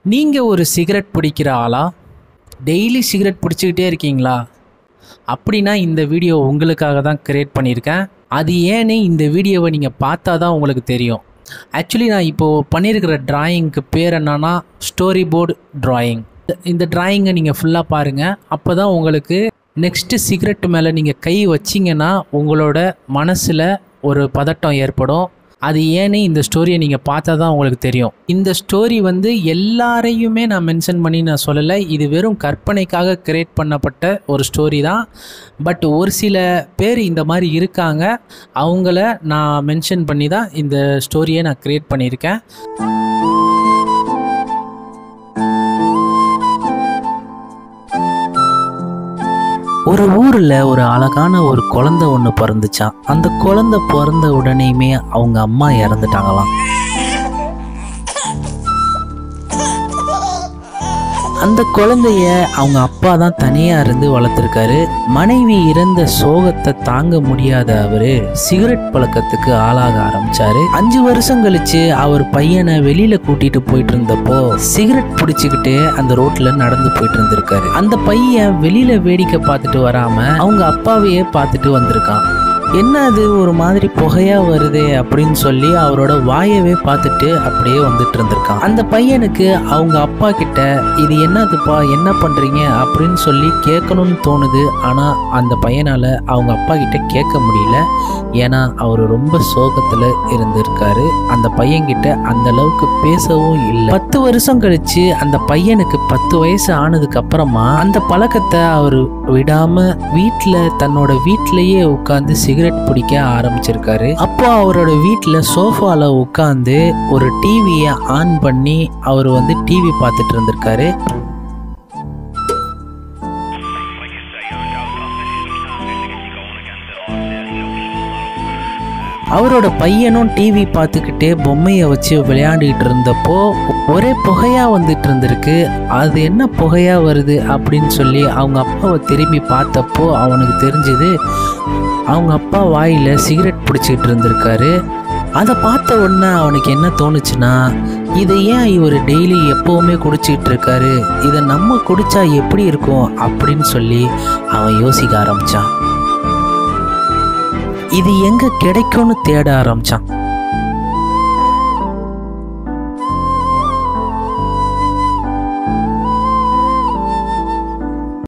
நீங்கள் ஒரு சிகரெட் பிடிக்கிற ஆளா டெய்லி சிகரெட் பிடிச்சிக்கிட்டே இருக்கீங்களா அப்படின்னா இந்த வீடியோ உங்களுக்காக தான் கிரியேட் பண்ணியிருக்கேன் அது ஏன்னு இந்த வீடியோவை நீங்கள் பார்த்தா தான் உங்களுக்கு தெரியும் ஆக்சுவலி நான் இப்போது பண்ணியிருக்கிற டிராயிங்க்கு பேர் என்னன்னா ஸ்டோரி போர்டு டிராயிங் இந்த டிராயிங்கை நீங்கள் ஃபுல்லாக பாருங்கள் அப்போ தான் உங்களுக்கு நெக்ஸ்ட்டு சிகரெட் மேலே நீங்கள் கை வச்சிங்கன்னா உங்களோட மனசில் ஒரு பதட்டம் ஏற்படும் அது ஏன்னு இந்த ஸ்டோரியை நீங்கள் பார்த்தா தான் உங்களுக்கு தெரியும் இந்த ஸ்டோரி வந்து எல்லாரையுமே நான் மென்ஷன் பண்ணி நான் சொல்லலை இது வெறும் கற்பனைக்காக கிரியேட் பண்ணப்பட்ட ஒரு ஸ்டோரி தான் பட் ஒரு சில பேர் இந்த மாதிரி இருக்காங்க அவங்கள நான் மென்ஷன் பண்ணி தான் இந்த ஸ்டோரியை நான் கிரியேட் பண்ணியிருக்கேன் ஒரு ஊரில் ஒரு அழகான ஒரு குழந்தை ஒன்று பிறந்துச்சான் அந்த குழந்தை பிறந்த உடனேயுமே அவங்க அம்மா இறந்துட்டாங்களாம் அந்த குழந்தைய அவங்க அப்பா தான் தனியா இருந்து வளர்த்துருக்காரு மனைவி இறந்த சோகத்தை தாங்க முடியாத அவரு சிகரெட் பழக்கத்துக்கு ஆளாக ஆரம்பிச்சாரு அஞ்சு வருஷம் கழிச்சு அவர் பையனை வெளியில கூட்டிட்டு போயிட்டு இருந்தப்போ சிகரெட் பிடிச்சுக்கிட்டு அந்த ரோட்ல நடந்து போயிட்டு இருந்திருக்காரு அந்த பையன் வெளியில வேடிக்கை பார்த்துட்டு வராம அவங்க அப்பாவையே பார்த்துட்டு வந்திருக்கான் என்ன அது ஒரு மாதிரி புகையா வருதே அப்படின்னு சொல்லி அவரோட வாயவே பார்த்துட்டு அப்படியே வந்துட்டு இருந்திருக்கான் அந்த பையனுக்கு அவங்க அப்பா கிட்ட இது என்னதுப்பா என்ன பண்றீங்க அப்படின்னு சொல்லி கேட்கணும்னு தோணுது ஆனா அந்த பையனால அவங்க அப்பா கிட்ட கேட்க முடியல ஏன்னா அவர் ரொம்ப சோகத்துல இருந்திருக்காரு அந்த பையன்கிட்ட அந்த அளவுக்கு பேசவும் இல்லை பத்து வருஷம் கழிச்சு அந்த பையனுக்கு பத்து வயசு ஆனதுக்கு அப்புறமா அந்த பழக்கத்தை அவர் விடாம வீட்டில் தன்னோட வீட்டிலேயே உட்காந்து சிகரெட் பிடிக்க ஆரம்பிச்சிருக்காரு அப்போ அவரோட வீட்டில் சோஃபால உட்காந்து ஒரு டிவியை ஆன் பண்ணி அவர் வந்து டிவி பார்த்துட்டு இருந்திருக்காரு அவரோட பையனும் டிவி பார்த்துக்கிட்டே பொம்மையை வச்சு விளையாண்டுக்கிட்டு இருந்தப்போ ஒரே புகையா வந்துட்டு இருந்திருக்கு அது என்ன புகையா வருது அப்படின்னு சொல்லி அவங்க அப்பாவை திரும்பி பார்த்தப்போ அவனுக்கு தெரிஞ்சது அவங்க அப்பா வாயில் சிகரெட் பிடிச்சிக்கிட்டு இருந்திருக்காரு அதை பார்த்த உடனே அவனுக்கு என்ன தோணுச்சுன்னா இதை ஏன் இவர் டெய்லி எப்போவுமே குடிச்சிக்கிட்டு இருக்காரு இதை நம்ம குடிச்சா எப்படி இருக்கும் அப்படின்னு சொல்லி அவன் யோசிக்க ஆரம்பிச்சான் இது எங்க கிடைக்கும்னு தேட ஆரம்பிச்சான்